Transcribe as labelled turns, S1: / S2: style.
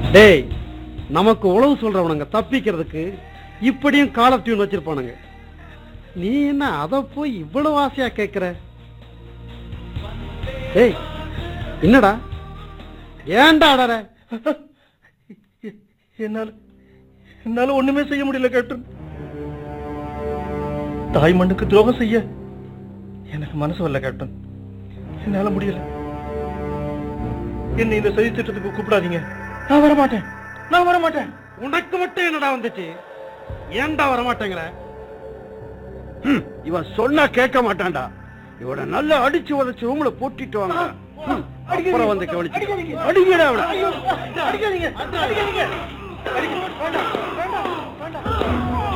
S1: டேய் நமக்கு உழவு சொல்றவனுங்க தப்பிக்கிறதுக்கு இப்படியும் கால் ஆஃப் டியூன் வச்சிருப்பானுங்க நீ என்ன அத போய் இவ்வளவு ஆசையா கேக்குற டேய் என்னடா ஏன்டா அடற
S2: என்னால என்னால ஒண்ணுமே செய்ய முடியல கேப்டன் தாய் மண்ணுக்கு துரோகம் செய்ய எனக்கு மனசு வரல கேப்டன் என்னால முடியல என்னை இந்த சதி திட்டத்துக்கு கூப்பிடாதீங்க நான் வர மாட்டேன் நான் வர மாட்டேன்
S1: உனக்கு மட்டும் என்னடா வந்துச்சு ஏன்டா வர மாட்டேங்கிற
S3: ஹம், இவன் சொன்னா கேட்க மாட்டான்டா இவனை நல்லா அடிச்சு உதச்சு ரூம்ல போட்டிட்டு வாங்க ஹம், அப்புறம் வந்து கவனிச்சு அடிங்கடா அவனை
S2: அடிக்காதீங்க அடிக்காதீங்க அடிக்க- வேண்டாம் வேண்டாம் வேண்டாம்